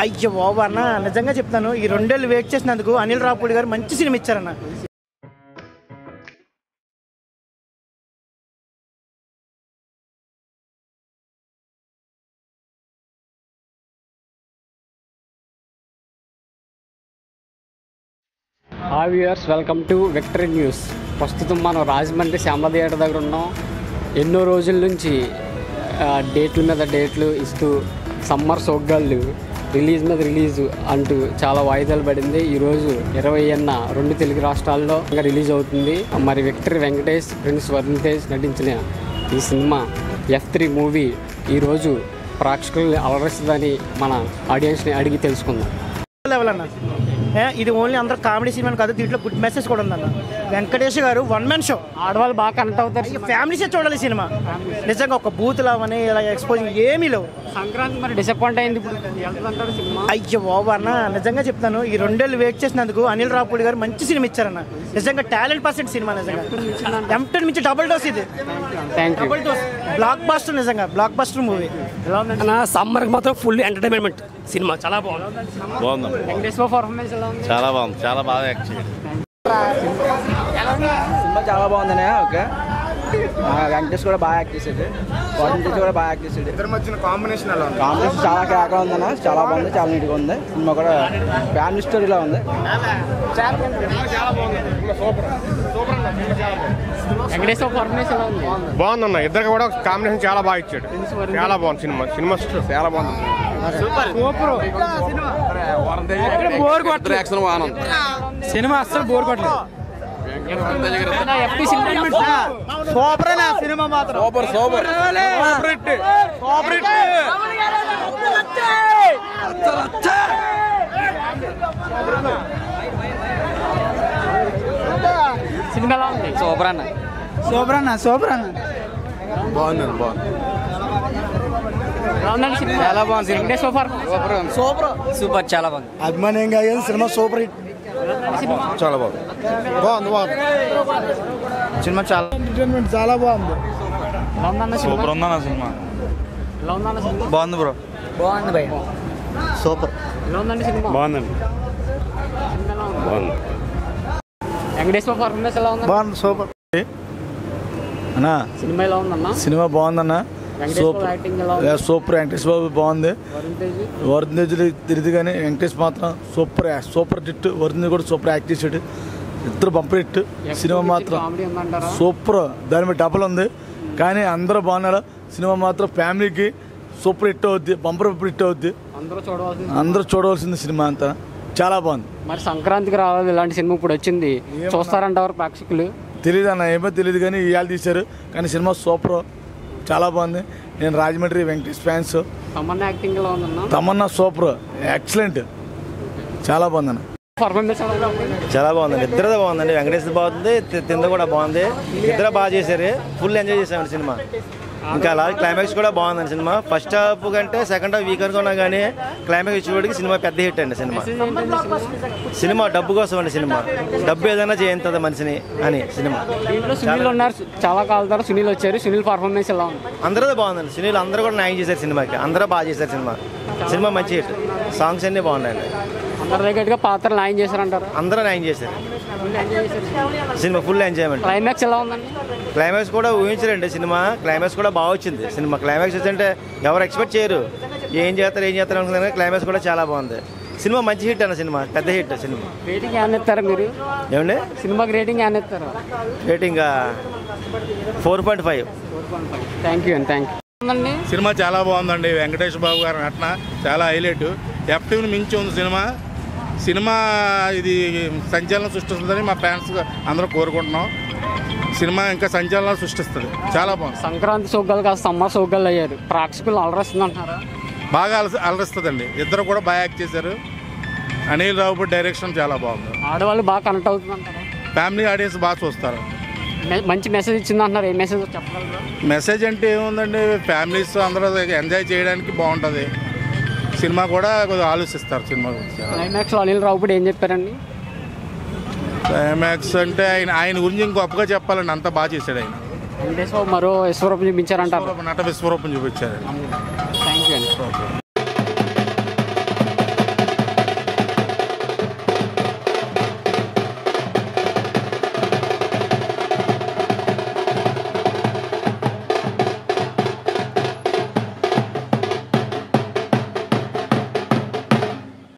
అయ్యో బాబు అన్న నిజంగా చెప్తాను ఈ రెండేళ్ళు వెయిట్ చేసినందుకు అనిల్ రాపూడి గారు మంచి సినిమా ఇచ్చారన్న hi viewers welcome to Victory News ప్రస్తుతం మనం రాజమండ్రి శ్యామల థియేటర్ దగ్గర ఉన్నాం ఎన్నో రోజుల నుంచి ఆ, డేట్ల మీద డేట్లు ఇస్తూ సమ్మర్ సోగ్గాళ్ళు రిలీజ్ మీద రిలీజ్ అంటూ చాలా వాయిదాలు పడింది ఈరోజు ఇరవై అన్న రెండు తెలుగు రాష్ట్రాల్లో ఇంకా రిలీజ్ అవుతుంది మరి విక్టరీ వెంకటేష్ ప్రిన్స్ వరుణ్ తేజ్ నటించిన ఈ సినిమా ఎఫ్ త్రీ మూవీ ఈరోజు ప్రేక్షకుల్ని అలరిస్తుందని మన ఆడియన్స్ని అడిగి తెలుసుకుందాం లెవెల్ అన్న ఏ, ఇది ఓన్లీ అందరూ కామెడీ సినిమా కాదు దీంట్లో గుడ్ మెసేజ్ కూడా ఉందన్న వెంకటేష్ గారు వన్ మ్యాన్ షో ఆడవాళ్ళు బాగా కనెక్ట్ అవుతారు ఫ్యామిలీసే చూడాలి ఈ సినిమా నిజంగా ఒక బూత్ లావని ఇలా ఎక్స్పోజింగ్ ఏమీ లేవు సంక్రాంతి మరి డిసప్పాయింట్ అయింది ఇప్పుడు వెళ్తుంటారు సినిమా అయ్యో బాబు అన్న నిజంగా చెప్తాను ఈ రెండేళ్ళు వెయిట్ చేసినందుకు అనిల్ రాపూడి గారు మంచి సినిమా ఇచ్చారన్న నిజంగా టాలెంట్ పర్సెంట్ సినిమా నిజంగా ఎంటెన్ మించి డబుల్ డోస్ ఇది thank you double dose blockbuster నిజంగా బ్లాక్ బస్టర్ మూవీ ఎలా ఉందండి అన్న సమ్మర్కి మాత్రం ఫుల్ ఎంటర్టైన్మెంట్ సినిమా చాలా బాగుంది బాగుంది వెంకటేశ్వర పర్ఫార్మెన్స్ ఎలా ఉంది చాలా బాగుంది చాలా బాగా యాక్ట్ చేయండి సినిమా చాలా బాగుందనే ఓకే ఆ, వెంకటేష్ కూడా బాగా యాక్ట్ చేసాడు వరుణ్ తేజ్ కూడా బాగా యాక్ట్ చేసాడు ఇద్దరి మధ్యన కాంబినేషన్ ఎలా ఉంది కాంపిటీషన్ చాలా కేక ఉందన్న చాలా బాగుంది చాలా నీట్గా ఉంది సినిమా కూడా ఫ్యామిలీ స్టోరీలా ఉంది వెంకటేశ్వర పర్ఫార్మెన్స్ ఎలా ఉంది బాగుందన్న ఇద్దరికి కూడా కాంబినేషన్ చాలా బాగా ఇచ్చాడు చాలా బాగుంది సినిమా సినిమా చాలా బాగుంది సినిమా అస్సలు బోర్ కొట్టలేదు ఎఫ్టీ సినిమా సూపర్ సినిమా మాత్రం సూపర్ సూపర్ సినిమా ఎలా ఉంది సూపర్ అన్న సూపర్ అన్న సూపర్ అన్న బాగుందండి బాగుంది ఎలా ఉందండి సినిమా చాలా బాగుంది cinema. Venkateshwara performance super super చాలా బాగుంది అభిమానంగా సినిమా సూపర్ హిట్ చాలా బాగుంది బాగుంది బాగుంది సినిమా చాలా ఎంటర్టైన్మెంట్ చాలా బాగుంది ఎలా ఉందన్న సినిమా ఉందన్న సినిమా ఎలా ఉందన్న సినిమా బాగుంది బ్రో బాగుంది భయ సూపర్ ఎలా ఉందండి సినిమా బాగుందండి సినిమా ఎలా ఉంది బాగుంది వెంకటేశ్వర పర్ఫార్మెన్స్ ఎలా ఉంది బాగుంది సూపర్ అన్నా సినిమా ఎలా ఉందన్న సినిమా బాగుందన్న వెంకటేశ్వర సూపర్ యాక్టింగ్ ఎలా ఏ, ఉంది సూపర్ వెంకటేష్ బాబు బాగుంది వరుణ్ తేజ్ వరుణ్ తేజ్ తెలియదు కానీ వెంకటేష్ మాత్రం సూపర్ యా- సూపర్ హిట్ వరుణ్ తేజ్ కూడా సూపర్ యాక్ట్ చేశాడు ఇద్దరు బంపర్ హిట్ సినిమా మాత్రం కామెడీ ఉందంటారా సూపర్ దాని మీద డబల్ ఉంది కానీ అందరూ బాగున్నారు సినిమా మాత్రం ఫ్యామిలీకి సూపర్ హిట్ అవుద్ది బంపర్ హిట్ అవుద్ది అందరూ చూడవలసింది అందరూ చూడవలసింది సినిమా అంతా చాలా బాగుంది మరి సంక్రాంతికి రావాలి ఇలాంటి సినిమా ఇప్పుడు వచ్చింది చూస్తారంటారు ప్రేక్షకులు తెలియదు అన్న ఏమో తెలియదు కానీ ఇవాళ తీశారు కానీ సినిమా సూపర్ చాలా బాగుంది నేను రాజమండ్రి వెంకటేష్ ఫ్యాన్స్ తమన్నా యాక్టింగ్ ఎలా ఉందన్న తమన్నా సూపర్ ఎక్సలెంట్ చాలా బాగుందన్న పర్ఫార్మెన్స్ ఎలా ఉంది చాలా బాగుందండి ఇద్దరు బాగుందండి వెంకటేశ్వర బాగుంది తి- తింద కూడా బాగుంది ఇద్దరు బాగా చేశారు ఫుల్ ఎంజాయ్ చేసామండి సినిమా ఇంకా అలా క్లైమాక్స్ కూడా బాగుందండి సినిమా ఫస్ట్ హాఫ్ కంటే సెకండ్ హాఫ్ వీక్ అనుకున్నా కానీ క్లైమాక్స్ వచ్చేవాడికి సినిమా పెద్ద హిట్ అండి సినిమా సినిమా డబ్బు కోసం అండి సినిమా డబ్బు ఏదైనా చేయించదు మనిషిని అని సినిమా దీంట్లో సునీల్ ఉన్నారు చాలా కాలం తర్వాత సునీల్ వచ్చారు సునీల్ పర్ఫార్మెన్స్ ఎలా ఉంది అందరూ బాగుందండి సునీల్ అందరూ కూడా న్యాయం చేశారు సినిమాకి అందరూ బాగా చేశారు సినిమా సినిమా మంచి హిట్ సాంగ్స్ అన్నీ బాగున్నాయండి అందరి దగ్గరగా పాత్రలు న్యాయం చేశారంటారు అందరూ న్యాయం చేశారు సినిమా ఫుల్ ఎంజాయ్మెంట్ క్లైమాక్స్ ఎలా ఉందండి క్లైమాక్స్ కూడా ఊహించరండి సినిమా క్లైమాక్స్ కూడా బాగా వచ్చింది సినిమా క్లైమాక్స్ వచ్చింటే ఎవరు ఎక్స్పెక్ట్ చేయరు ఏం చేస్తారు ఏం చేస్తారు అనుకున్నారు క్లైమాక్స్ కూడా చాలా బాగుంది సినిమా మంచి హిట్ అన్న సినిమా పెద్ద హిట్ సినిమా రేటింగ్ ఏమైనా ఇస్తారా మీరు ఏమండి సినిమాకి రేటింగ్ ఏమైనా ఇస్తారా rating four point five thank you అండి థ్యాంక్ యూ ఉందండి సినిమా చాలా బాగుందండి వెంకటేష్ బాబు గారి నటన చాలా హైలైట్ ఎఫ్టీని మించి ఉంది సినిమా సినిమా ఇది సంచలనం సృష్టిస్తుందని మా ఫ్యాన్స్ అందరూ కోరుకుంటున్నాం సినిమా ఇంకా సంచలనం సృష్టిస్తుంది చాలా బాగుంది సంక్రాంతి సోగ్గాలు కాదు సమ్మర్ సోగ్గాలు అయ్యారు ప్రేక్షకులు అలరేస్తుంది అంటున్నారా బాగా అలసి అలరిస్తుందండి ఇద్దరు కూడా బాగా యాక్ట్ చేశారు అనిల్ రావుపూడి డైరెక్షన్ చాలా బాగుంది ఆడవాళ్ళు బాగా కనెక్ట్ అవుతుంది అంటారా ఫ్యామిలీ ఆడియన్స్ బాగా చూస్తారు మె- మంచి మెసేజ్ ఇచ్చింది అంటున్నారు ఏ మెసేజ్ చెప్పగలరా మెసేజ్ అంటే ఏముందండి ఫ్యామిలీస్ అందరూ ఎంజాయ్ చేయడానికి బాగుంటుంది సినిమా కూడా కొద్దిగా ఆలోచిస్తారు సినిమా గురించి క్లైమాక్స్లో అనిల్ రావుపూడి ఏం చెప్పారండి క్లైమాక్స్ అంటే ఆయన ఆయన గురించి ఇంకొప్పగా చెప్పాలండి అంత బాగా చేశాడు ఆయన వెంకటేశ్వర మరో విశ్వరూపం చూపించారంటారు నట విశ్వరూపం చూపించారు థ్యాంక్ యూ అండి